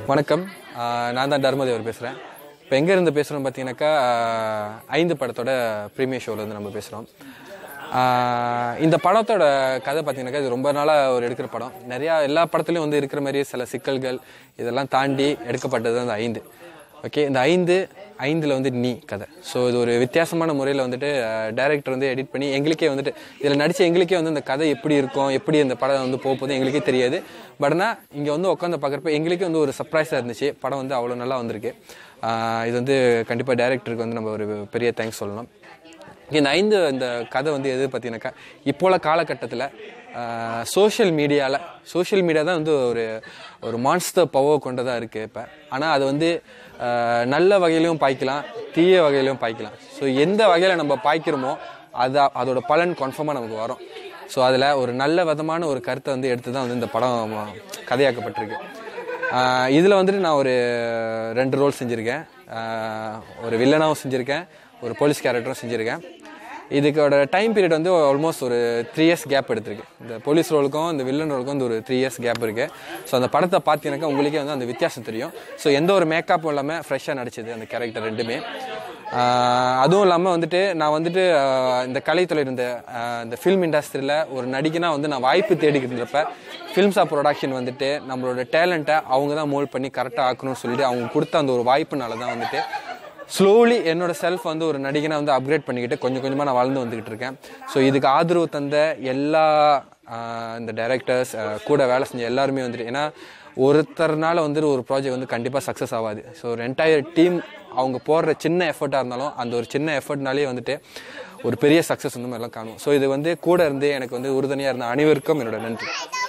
வணக்கம் ஆஹ் நான் தான் தர்மதேவர் பேசுகிறேன் இப்போ எங்கே இருந்து பேசுகிறோம் பார்த்தீங்கன்னாக்கா ஆஹ் ஐந்து படத்தோட ப்ரீமியர் ஷோலேருந்து நம்ம பேசுகிறோம் இந்த படத்தோட கதை பார்த்தீங்கன்னாக்கா இது ரொம்ப நாளாக ஒரு எடுக்கிற படம் நிறையா எல்லா படத்துலையும் வந்து இருக்கிற மாதிரி சில சிக்கல்கள் இதெல்லாம் தாண்டி எடுக்கப்பட்டது அந்த ஐந்து ஓகே இந்த ஐந்து ஐந்தில் வந்து நீ கதை ஸோ இது ஒரு வித்தியாசமான முறையில் வந்துட்டு டைரக்டர் வந்து எடிட் பண்ணி எங்களுக்கே வந்துட்டு இதில் நடித்த எங்களுக்கே வந்து இந்த கதை எப்படி இருக்கும் எப்படி இந்த படம் வந்து போக போகுது எங்களுக்கே தெரியாது பட் ஆனால் இங்கே வந்து உட்காந்து பார்க்குறப்ப எங்களுக்கே வந்து ஒரு சர்ப்ரைஸாக இருந்துச்சு படம் வந்து அவ்வளோ நல்லா வந்திருக்கு ஆஹ் இது வந்து கண்டிப்பாக டைரக்டருக்கு வந்து நம்ம ஒரு பெரிய தேங்க்ஸ் சொல்லணும் இந்த ஐந்து இந்த கதை வந்து எது பார்த்தீங்கன்னாக்கா இப்போ உள்ள காலகட்டத்தில் சோஷியல் மீடியாவில் சோஷியல் மீடியா தான் வந்து ஒரு ஒரு மான்ஸ்டர் பவர் கொண்டதாக இருக்குது இப்போ ஆனால் அது வந்து ஆஹ் நல்ல வகையிலையும் பாய்க்கலாம் தீய வகையிலையும் பாய்க்கலாம் ஸோ எந்த வகையில் நம்ம பாய்க்கிறோமோ அது அதோட பலன் கன்ஃபார்மாக நமக்கு வரும் ஸோ அதில் ஒரு நல்ல விதமான ஒரு கருத்தை வந்து எடுத்து தான் வந்து இந்த படம் கதையாக்கப்பட்டிருக்கு இதில் வந்துட்டு நான் ஒரு ரெண்டு ரோல் செஞ்சுருக்கேன் ஆஹ் ஒரு வில்லனாகவும் செஞ்சுருக்கேன் ஒரு போலீஸ் கேரக்டரும் செஞ்சுருக்கேன் இதுக்கோட டைம் பீரியட் வந்து ஆல்மோஸ்ட் ஒரு த்ரீ இயர்ஸ் கேப் எடுத்திருக்கு இந்த போலீஸ் ரோலுக்கும் இந்த வில்லன் ரோலுக்கும் வந்து ஒரு த்ரீ இயர்ஸ் கேப் இருக்குது ஸோ அந்த படத்தை பார்த்தீங்கன்னாக்கா உங்களுக்கே வந்து அந்த வித்தியாசம் தெரியும் ஸோ எந்த ஒரு மேக்கப்பும் இல்லாமல் ஃப்ரெஷ்ஷாக நடிச்சது அந்த கேரக்டர் ரெண்டுமே ஆஹ் அதுவும் இல்லாமல் வந்துட்டு நான் வந்துட்டு ஆஹ் இந்த கலைத்துறை இருந்த ஆஹ் இந்த ஃபில்ம் இண்டஸ்ட்ரியில் ஒரு நடிகனாக வந்து நான் வாய்ப்பு தேடிக்கிட்டு இருந்தப்ப ஃபில்ம்ஸா ப்ரொடக்ஷன் வந்துட்டு நம்மளோட டேலண்ட்டை அவங்க தான் மோல்ட் பண்ணி கரெக்டாக ஆக்கணும்னு சொல்லிட்டு அவங்க கொடுத்த அந்த ஒரு வாய்ப்புனால தான் வந்துட்டு ஸ்லோலி என்னோட செல்ஃப் வந்து ஒரு நடிகனை வந்து அப்கிரேட் பண்ணிக்கிட்டு கொஞ்சம் கொஞ்சமாக நான் வளர்ந்து வந்துக்கிட்டு இருக்கேன் ஸோ இதுக்கு ஆதரவு தந்த எல்லா ஆஹ் இந்த டைரக்டர்ஸ் கூட வேலை செஞ்ச எல்லாருமே வந்துட்டு ஏன்னா ஒருத்தர்னால வந்துட்டு ஒரு ப்ராஜெக்ட் வந்து கண்டிப்பாக சக்ஸஸ் ஆகாது ஸோ ஒரு என்டையர் டீம் அவங்க போடுற சின்ன எஃபர்ட்டாக இருந்தாலும் அந்த ஒரு சின்ன எஃபர்ட்னாலே வந்துட்டு ஒரு பெரிய சக்ஸஸ் வந்து மாதிரிலாம் காணும் ஸோ இது வந்து கூட இருந்து எனக்கு வந்து உறுதுணையாக இருந்த அனைவருக்கும் என்னோட நன்றி